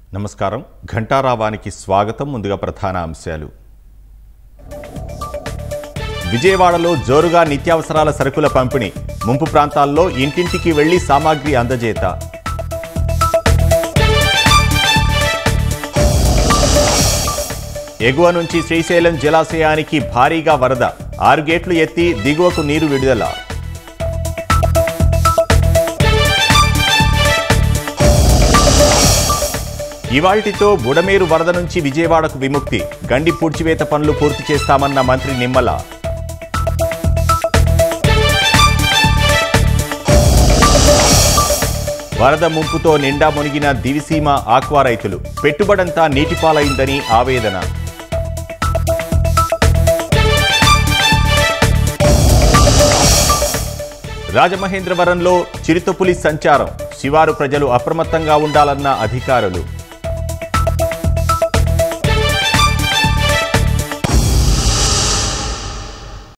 నమస్కారం ఘంటారావానికి స్వాగతం ముందుగా ప్రధాన అంశాలు విజయవాడలో జోరుగా నిత్యావసరాల సరుకుల పంపిణీ ముంపు ప్రాంతాల్లో ఇంటింటికి వెళ్లి సామాగ్రి అందజేత ఎగువ నుంచి శ్రీశైలం జలాశయానికి భారీగా వరద ఆరు గేట్లు ఎత్తి దిగువకు నీరు విడుదల ఇవాల్టితో బుడమేరు వరద నుంచి విజయవాడకు విముక్తి గండి పూడ్చివేత పనులు పూర్తి చేస్తామన్న మంత్రి నిమ్మల వరద ముంపుతో నిండా మునిగిన దివిసీమ ఆక్వా రైతులు పెట్టుబడంతా నీటిపాలైందని ఆవేదన రాజమహేంద్రవరంలో చిరుతపులి సంచారం శివారు ప్రజలు అప్రమత్తంగా ఉండాలన్న అధికారులు